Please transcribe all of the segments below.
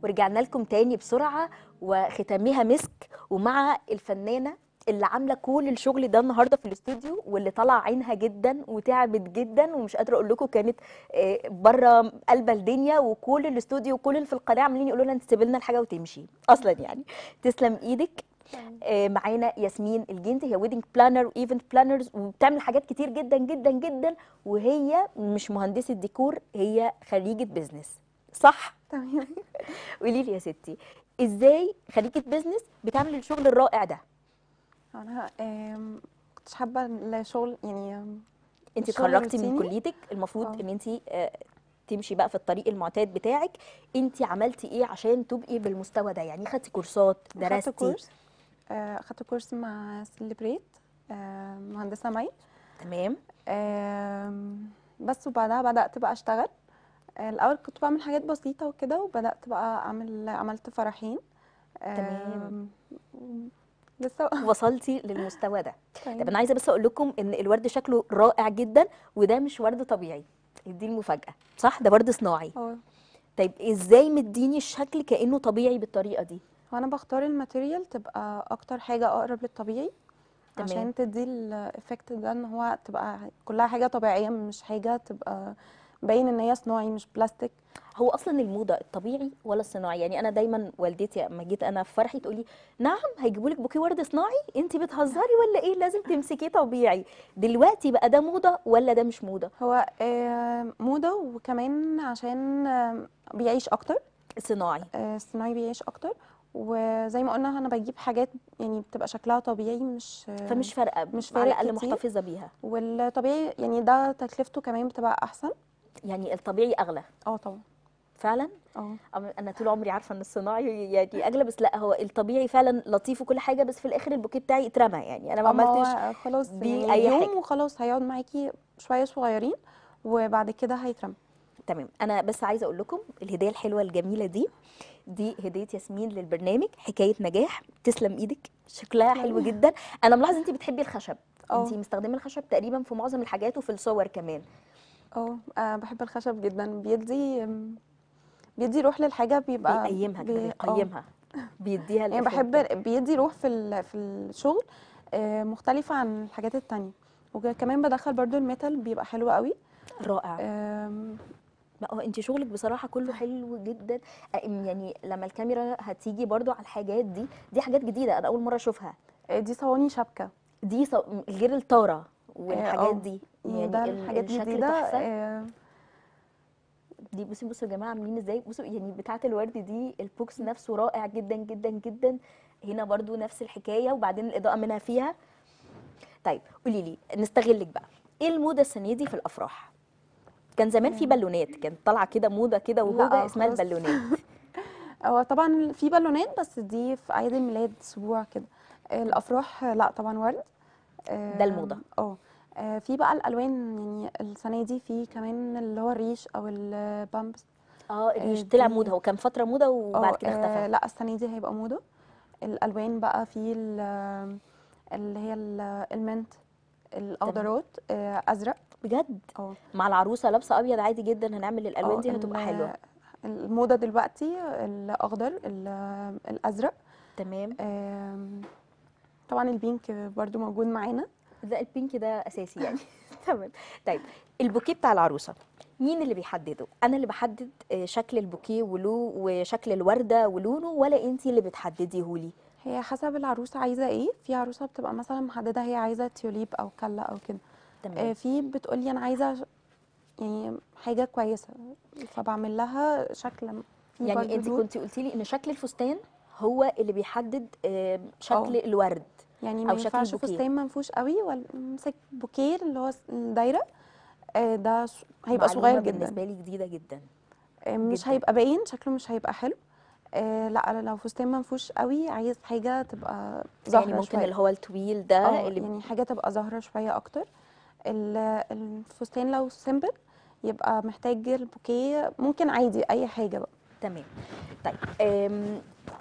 ورجعنا لكم تاني بسرعة وختامها مسك ومع الفنانة اللي عاملة كل الشغل ده النهاردة في الاستوديو واللي طلع عينها جدا وتعبت جدا ومش قادرة أقول لكم كانت بره قلب الدنيا وكل الاستوديو وكل اللي في القناة عاملين يقولوا لها انت تسيبي لنا الحاجة وتمشي أصلا يعني تسلم إيدك آه، معانا ياسمين الجندي هي ويدنج بلانر وايفنت بلانرز وبتعمل حاجات كتير جدا جدا جدا وهي مش مهندسة ديكور هي خريجة بيزنس صح؟ تمام قولي لي يا ستي ازاي خريجة بيزنس بتعمل الشغل الرائع ده؟ انا آم، كنتش حابه الشغل يعني آم، انت الشغل اتخرجتي من الروتيني. كليتك المفروض آه. ان انت تمشي بقى في الطريق المعتاد بتاعك انت عملتي ايه عشان تبقي بالمستوى ده يعني خدتي كورسات اخدت درستي كورس آه، اخدت كورس مع سيلبريت مهندسه مي تمام آم، بس وبعدها بدات بقى اشتغل آه، الاول كنت بعمل حاجات بسيطه وكده وبدات بقى اعمل عملت فرحين تمام. آم، لسه وصلتي للمستوى ده طيب. طب انا عايزه بس اقول لكم ان الورد شكله رائع جدا وده مش ورد طبيعي دي المفاجاه صح ده ورد صناعي هو طيب ازاي مديني الشكل كانه طبيعي بالطريقه دي هو انا بختار الماتيريال تبقى اكتر حاجه اقرب للطبيعي تمام. عشان تدي الايفكت ده ان هو تبقى كلها حاجه طبيعيه مش حاجه تبقى باين ان هي صناعي مش بلاستيك هو اصلا الموضه الطبيعي ولا الصناعي يعني انا دايما والدتي لما جيت انا في فرحي تقولي نعم هيجيبوا لك بوكيه ورد صناعي انت بتهزري ولا ايه لازم تمسكيه طبيعي دلوقتي بقى ده موضه ولا ده مش موضه هو آه، موضه وكمان عشان آه، بيعيش اكتر صناعي آه، الصناعي بيعيش اكتر وزي ما قلنا انا بجيب حاجات يعني بتبقى شكلها طبيعي مش آه، فمش فارقه مش على فارق الاقل كتير. محتفظه بيها والطبيعي يعني ده تكلفته كمان بتبقى احسن يعني الطبيعي اغلى اه طبعا فعلا اه أم- انا طول عمري عارفه ان الصناعي يعني اغلى بس لا هو الطبيعي فعلا لطيف وكل حاجه بس في الاخر البوكيه بتاعي اترمى يعني انا ما أما هو عملتش خلاص بيه يعني أي يوم حاجة. وخلاص هيقعد معاكي شويه صغيرين وبعد كده هيترمى تمام انا بس عايزه اقول لكم الهديه الحلوه الجميله دي دي هديه ياسمين للبرنامج حكايه نجاح تسلم ايدك شكلها حلو جدا انا ملاحظه انت بتحبي الخشب اه. انت مستخدمه الخشب تقريبا في معظم الحاجات وفي الصور كمان اه آه، بحب الخشب جدا بيدي أم، بيدي روح للحاجه بيبقى بيقيمها كده بي- اه. بيقيمها بيديها يعني الإفكت بحب ده. بيدي روح في ال- في الشغل آه، مختلفه عن الحاجات التانية وكمان بدخل برضو الميتال بيبقى حلو قوي رائع آم، لا هو انت شغلك بصراحه كله حلو جدا أم- يعني لما الكاميرا هتيجي برضو على الحاجات دي دي حاجات جديده انا اول مره اشوفها آه، دي صواني شبكه دي ص- غير الطاره آه، والحاجات اه. دي يعني يعني ده ال- الحاجات الشكل جديده تحفه آه، دي بصي بصوا يا جماعه عاملين ازاي بصوا يعني بتاعه الورد دي البوكس نفسه رائع جدا جدا جدا هنا برضو نفس الحكايه وبعدين الاضاءه منها فيها طيب قولي لي نستغلك بقى ايه الموضه السنه دي في الافراح كان زمان في بالونات كانت طالعه كده موضه كده وهوجه لا، اسمها خلاص. البالونات هو طبعا في بالونات بس دي في اعياد الميلاد اسبوع كده الافراح لا طبعا ورد ده الموضة. اه آه، في بقى الالوان يعني السنه دي في كمان اللي هو الريش او البامبس اه الريش آه، طلع دي- موضه هو كان فتره موضه وبعد اه كده آه، اختفى لا السنه دي هيبقى موضه الالوان بقى في ال- اللي هي ال- المنت الاخضرات آه، ازرق بجد اه مع العروسه لابسه ابيض عادي جدا هنعمل الالوان اه دي هتبقى ال- حلوه الموضه دلوقتي الاخضر ال- الازرق تمام آم، طبعا البينك برضو موجود معانا ده البينك ده اساسي يعني تمام طيب البوكيه بتاع العروسه مين اللي بيحدده انا اللي بحدد آه، شكل البوكيه ولو وشكل الورده ولونه ولا انتي اللي بتحدديه لي هي حسب العروسه عايزه ايه في عروسه بتبقى مثلا محدده هي عايزه تيوليب او كلا او كده آه، تمام في بتقولي انا عايزه ش- يعني حاجه كويسه فبعمل لها شكل في برضو يعني انت لون. كنتي قلتي لي ان شكل الفستان هو اللي بيحدد آه، شكل اه. الورد يعني ما أو شكل ينفعش البوكيه. فستان منفوش قوي ولا امسك بوكيه اللي هو س- الدايره آه، ده س- هيبقى معلومة صغير جدا بالنسبه لي جديده جدا آه، مش جداً. هيبقى باين شكله مش هيبقى حلو آه لا لو فستان منفوش قوي عايز حاجه تبقى ظاهره يعني ممكن شويه اللي هو الطويل ده اه اللي يعني حاجه تبقى ظاهره شويه اكتر ال- الفستان لو سيمبل يبقى محتاج البوكيه ممكن عادي اي حاجه بقى تمام طيب أم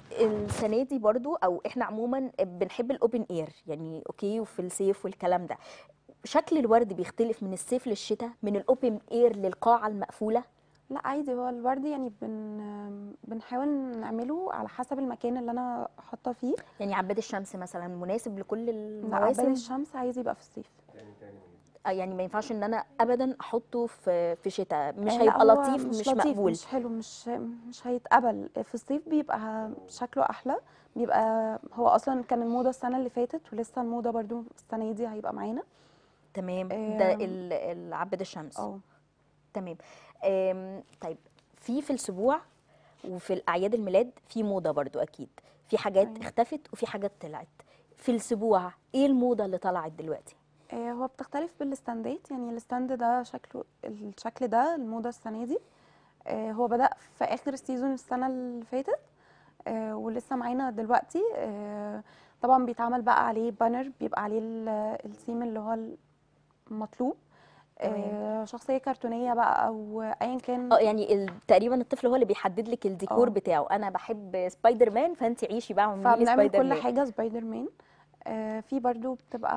السنه دي برضو او احنا عموما بنحب الاوبن اير يعني اوكي وفي الصيف والكلام ده شكل الورد بيختلف من الصيف للشتاء من الاوبن اير للقاعه المقفوله لا عادي هو الورد يعني بن بنحاول نعمله على حسب المكان اللي انا حاطه فيه يعني عباد الشمس مثلا مناسب لكل لا عباد المواسم الشمس عايز يبقى في الصيف آه، يعني ما ينفعش ان انا ابدا احطه في في شتاء مش آه، لا، هيبقى هو لطيف مش, لطيف مقبول مش حلو مش مش هيتقبل في الصيف بيبقى شكله احلى بيبقى هو اصلا كان الموضه السنه اللي فاتت ولسه الموضه برضو السنه دي هيبقى معانا تمام ده آه، ال- ال- عباد الشمس اه تمام آم، طيب في في الاسبوع وفي الاعياد الميلاد في موضه برضو اكيد في حاجات أيوة. اختفت وفي حاجات طلعت في الاسبوع ايه الموضه اللي طلعت دلوقتي آه، هو بتختلف بالاستندات يعني الستاند ده شكله الشكل ده الموضة السنة دي آه، هو بدأ في آخر السيزون السنة اللي فاتت آه، ولسه معانا دلوقتي آه، طبعا بيتعمل بقى عليه بانر بيبقى عليه ال- الثيم اللي هو المطلوب تمام. آه، شخصية كرتونية بقى أو أيا كان اه يعني ال- تقريبا الطفل هو اللي بيحدد لك الديكور اه. بتاعه انا بحب سبايدر مان فانت عيشي بقى واعملي لي فبنعمل سبايدر كل مان حاجة سبايدر مان آه، في برضو بتبقى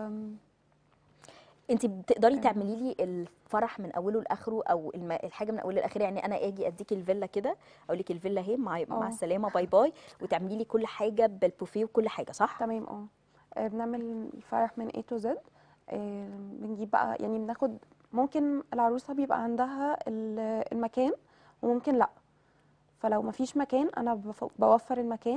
انت بتقدري أيوة. تعملي لي الفرح من اوله لاخره او الم... الحاجه من اوله لاخره يعني انا اجي اديكي الفيلا كده اقول لك الفيلا اهي مع مع اه. السلامه باي باي وتعملي لي كل حاجه بالبوفيه وكل حاجه صح تمام اه آه، بنعمل الفرح من A to Z آه، بنجيب بقى يعني بناخد ممكن العروسة بيبقى عندها ال- المكان وممكن لأ فلو مفيش مكان أنا بف- بوفر المكان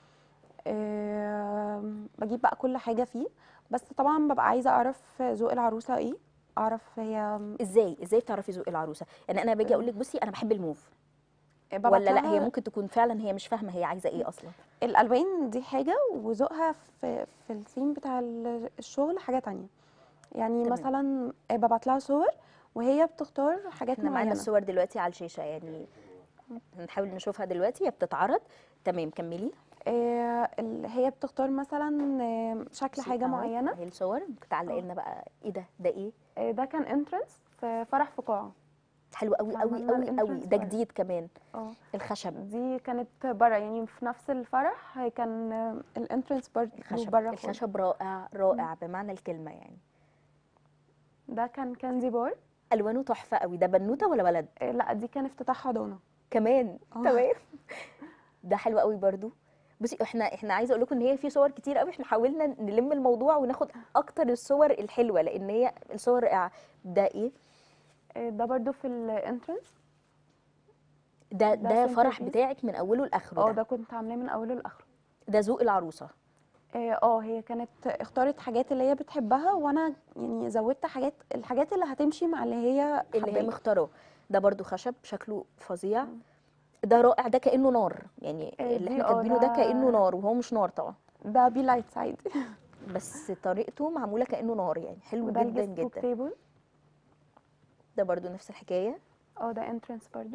آه، بجيب بقى كل حاجة فيه بس طبعا ببقى عايزة أعرف ذوق العروسة ايه أعرف هي ازاي ازاي بتعرفي ذوق العروسه يعني انا باجي اقول لك بصي انا بحب الموف ببعت ولا لا هي لها ممكن تكون فعلا هي مش فاهمه هي عايزه ايه اصلا الالوان دي حاجه وذوقها في في الثيم بتاع ال- الشغل حاجه تانية يعني تمام. مثلا ببعت لها صور وهي بتختار حاجات احنا معانا معينه الصور دلوقتي على الشاشه يعني هنحاول نشوفها دلوقتي هي بتتعرض تمام كملي آه، ال- هي بتختار مثلا آه، شكل بصي حاجه اهو معينه اهي الصور ممكن تعلقي اه. لنا بقى ايه ده ده ايه آه، ده كان انترنس في فرح في قاعه حلو قوي قوي فعملنا قوي قوي الانترنس ده بره. جديد كمان اه الخشب دي كانت بره يعني في نفس الفرح هي كان آه، الانترنس برضه الخشب بره خالص الخشب رائع رائع بمعنى الكلمه يعني ده كان كاندي بار الوانه تحفه قوي ده بنوته ولا ولد آه، لا دي كان افتتاح حضانه كمان اه. تمام ده حلو قوي برضو بصي احنا احنا عايزه اقول لكم ان هي في صور كتير قوي احنا حاولنا نلم الموضوع وناخد اكتر الصور الحلوه لان هي الصور رائعه ده ايه آه، ده برضه في الانترنس ده ده ده center فرح piece. بتاعك من اوله لاخره اه ده ده كنت عاملاه من اوله لاخره ده ذوق العروسه اه آه، هي كانت اختارت حاجات اللي هي بتحبها وانا يعني زودت حاجات الحاجات اللي هتمشي مع اللي هي اللي هي حباه مختاراه ده برضو خشب شكله فظيع ده رائع ده كانه نار يعني آه، اللي دي احنا اه كاتبينه ده كانه ده نار وهو مش نار طبعا ده بي لايتس عادي بس طريقته معموله كانه نار يعني حلو وده جدا الجست بوك جدا تيبل ده برضو نفس الحكايه اه ده انترنس برضو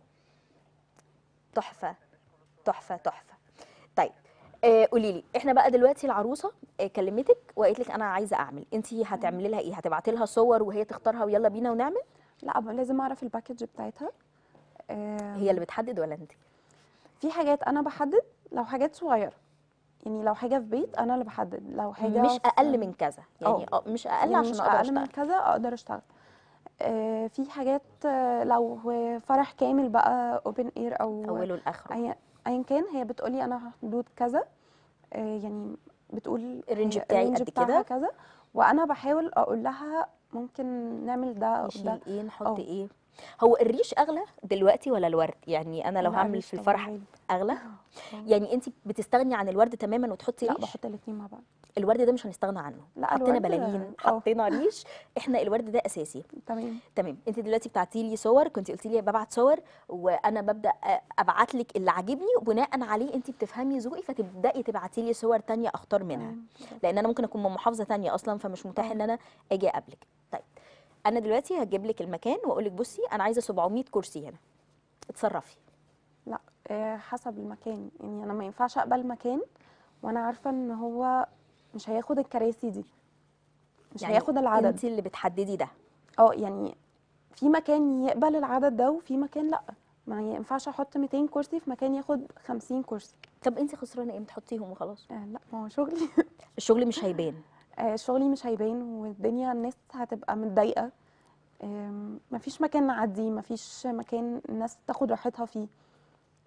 تحفه تحفه تحفه طيب آه قولي لي احنا بقى دلوقتي العروسه آه كلمتك وقالت لك انا عايزه اعمل انت هتعملي لها ايه هتبعتي لها صور وهي تختارها ويلا بينا ونعمل لا أبقى لازم اعرف الباكج بتاعتها هي اللي بتحدد ولا انت في حاجات انا بحدد لو حاجات صغيره يعني لو حاجه في بيت انا اللي بحدد لو حاجه مش في- اقل من كذا يعني اه. اه مش اقل يعني عشان مش اقدر اقل من اشتغل كذا اقدر اشتغل آه، في حاجات آه، لو فرح كامل بقى اوبن اير او اوله لاخره ايا أيا كان هي بتقولي انا حدود كذا آه، يعني بتقول الرينج هي بتاعي الرينج قد بتاعها كده كذا وانا بحاول اقول لها ممكن نعمل ده أو ده نشيل ايه نحط اه. ايه هو الريش اغلى دلوقتي ولا الورد يعني انا لو لا، هعمل الريش في طبعاً الفرح غالي. اغلى اه. يعني انت بتستغني عن الورد تماما وتحطي لا ريش بحط الاتنين مع بعض الورد ده مش هنستغنى عنه لا حطينا الورد بلالين اه حطينا ريش احنا الورد ده اساسي تمام تمام انت دلوقتي بتعتي لي صور كنت قلتي لي ببعت صور وانا ببدا ابعت لك اللي عاجبني وبناء عليه انت بتفهمي ذوقي فتبداي تبعتي لي صور تانية اختار منها تمام لان انا ممكن اكون من محافظه تانية اصلا فمش متاح اه. ان انا اجي اقابلك طيب انا دلوقتي هجيب لك المكان واقول لك بصي انا عايزه 700 كرسي هنا اتصرفي لا آه، حسب المكان يعني انا ما ينفعش اقبل مكان وانا عارفه ان هو مش هياخد الكراسي دي مش يعني هياخد العدد انت اللي بتحددي ده اه يعني في مكان يقبل العدد ده وفي مكان لا ما ينفعش احط 200 كرسي في مكان ياخد 50 كرسي طب انت خسرانه ايه ما تحطيهم وخلاص آه لا ما هو شغلي الشغل مش هيبان آه شغلي مش هيبان والدنيا الناس هتبقى متضايقه آم، مفيش مكان نعدي مفيش مكان الناس تاخد راحتها فيه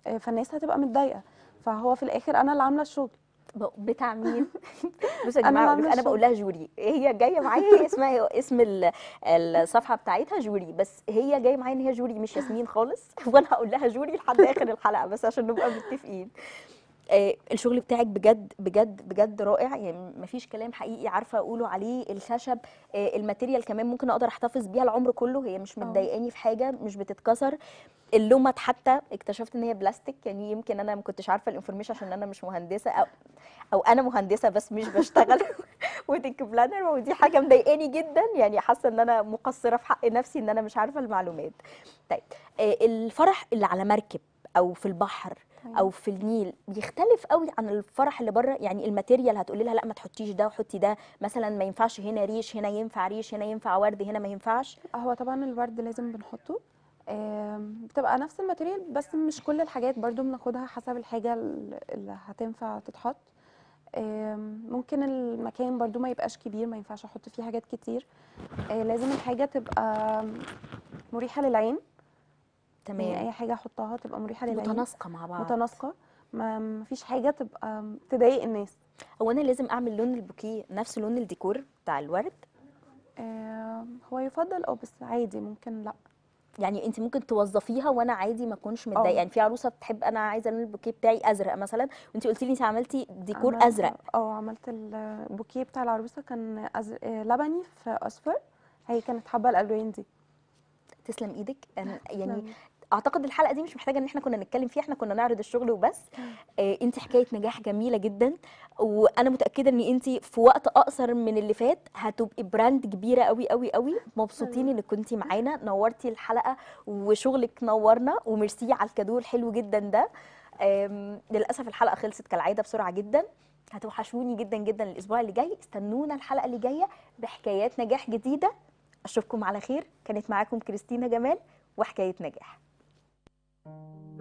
آه، فالناس هتبقى متضايقه فهو في الاخر انا اللي عامله الشغل ب- بتاع مين بصوا يا أنا جماعه اللي أقول لك عاملة انا بقول لها جوري هي جايه معايا هي اسمها هي اسم ال- الصفحه بتاعتها جوري بس هي جايه معايا ان هي جوري مش ياسمين خالص وانا هقول لها جوري لحد اخر الحلقه بس عشان نبقى متفقين آه، الشغل بتاعك بجد بجد بجد رائع يعني مفيش كلام حقيقي عارفه اقوله عليه الخشب آه، الماتيريال كمان ممكن اقدر احتفظ بيها العمر كله هي مش اه مضايقاني في حاجه مش بتتكسر اللومات حتى اكتشفت ان هي بلاستيك يعني يمكن انا ما كنتش عارفه الانفورميشن عشان انا مش مهندسه او او انا مهندسه بس مش بشتغل ويدنج بلانر ودي حاجه مضايقاني جدا يعني حاسه ان انا مقصره في حق نفسي ان انا مش عارفه المعلومات طيب آه، الفرح اللي على مركب او في البحر او تمام في النيل بيختلف قوي عن الفرح اللي بره يعني الماتيريال هتقولي لها لا ما تحطيش ده وحطي ده مثلا ما ينفعش هنا ريش هنا ينفع ريش هنا ينفع ورد هنا ما ينفعش هو طبعا الورد لازم بنحطه آم، بتبقى نفس الماتيريال بس مش كل الحاجات برضو بناخدها حسب الحاجة ال- اللي هتنفع تتحط آم، ممكن المكان برضو ما يبقاش كبير ما ينفعش احط فيه حاجات كتير آه، لازم الحاجة تبقى مريحة للعين يعني تمام اي حاجة احطها تبقى مريحة للعين متناسقه مع بعض متناسقة ما مفيش حاجة تبقى تضايق الناس هو انا لازم اعمل لون البوكيه نفس لون الديكور بتاع الورد آم، هو يفضل اه بس عادي ممكن لا يعني انت ممكن توظفيها وانا عادي ما اكونش متضايقه اه يعني في عروسه بتحب انا عايزه لون البوكيه بتاعي ازرق مثلا وانت قلتي لي انت عملتي ديكور عملت ازرق اه عملت البوكيه بتاع العروسه كان أز... آه، لبني في اصفر هي كانت حابه الالوان دي تسلم ايدك أنا يعني تسلمي اعتقد الحلقه دي مش محتاجه ان احنا كنا نتكلم فيها احنا كنا نعرض الشغل وبس آه انت حكايه نجاح جميله جدا وانا متاكده ان انت في وقت اقصر من اللي فات هتبقي براند كبيره قوي قوي قوي مبسوطين انك كنتي معانا نورتي الحلقه وشغلك نورنا وميرسي على الكادو الحلو جدا ده آم، للاسف الحلقه خلصت كالعاده بسرعه جدا هتوحشوني جدا جدا الاسبوع اللي جاي استنونا الحلقه اللي جايه بحكايات نجاح جديده اشوفكم على خير كانت معاكم كريستينا جمال وحكايه نجاح